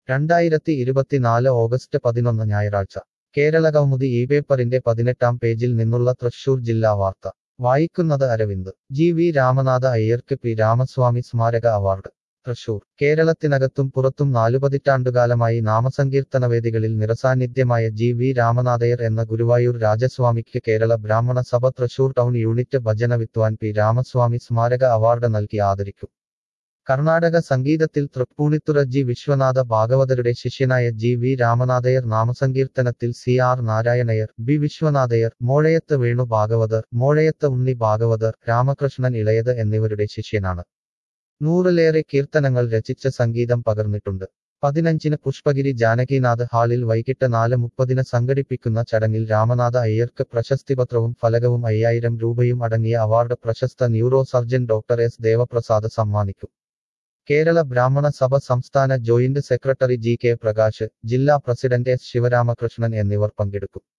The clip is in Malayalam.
രണ്ടായിരത്തി ഇരുപത്തിനാല് ഓഗസ്റ്റ് പതിനൊന്ന് ഞായറാഴ്ച കേരളകൗമുദി ഈ പേപ്പറിന്റെ പതിനെട്ടാം പേജിൽ നിന്നുള്ള തൃശൂർ ജില്ലാ വാർത്ത വായിക്കുന്നത് അരവിന്ദ് ജി വി രാമനാഥ അയ്യർക്ക് പി രാമസ്വാമി സ്മാരക അവാർഡ് തൃശൂർ കേരളത്തിനകത്തും പുറത്തും നാലു പതിറ്റാണ്ടുകാലമായി നാമസങ്കീർത്തനവേദികളിൽ നിറസാന്നിധ്യമായ ജി വി രാമനാഥയർ എന്ന ഗുരുവായൂർ രാജസ്വാമിക്ക് കേരള ബ്രാഹ്മണ സഭ തൃശൂർ ടൗൺ യൂണിറ്റ് ഭജന വിദ്വാൻ പി രാമസ്വാമി സ്മാരക അവാർഡ് നൽകി ആദരിക്കും കർണാടക സംഗീതത്തിൽ തൃപ്പൂണിത്തുറ ജി വിശ്വനാഥ ഭാഗവതരുടെ ശിഷ്യനായ ജി വി രാമനാഥയർ നാമസങ്കീർത്തനത്തിൽ C R Narayanayyar B Vishwanathayyar Mozhayath Venu Bhagavathar Mozhayath Unni Bhagavathar Ramakrishnan Elayath എന്നിവരുടെ ശിഷ്യനാണ് നൂറിലേറെ കീർത്തനങ്ങൾ രചിച്ച സംഗീതം പകർന്നിട്ടുണ്ട് പതിനഞ്ചിന് പുഷ്പഗിരി ജാനകിനാഥ് ഹാളിൽ വൈകിട്ട് നാല് മുപ്പതിന് സംഘടിപ്പിക്കുന്ന ചടങ്ങിൽ രാമനാഥ അയ്യർക്ക് പ്രശസ്തിപത്രവും ഫലകവും അയ്യായിരം രൂപയും അടങ്ങിയ അവാർഡ് പ്രശസ്ത neurosurgeon doctor S Devaprasad സമ്മാനിക്കും കേരള ബ്രാഹ്മണ സഭ സംസ്ഥാന joint secretary G K Prakash ജില്ലാ പ്രസിഡന്റ് എസ് ശിവരാമകൃഷ്ണൻ എന്നിവർ പങ്കെടുക്കും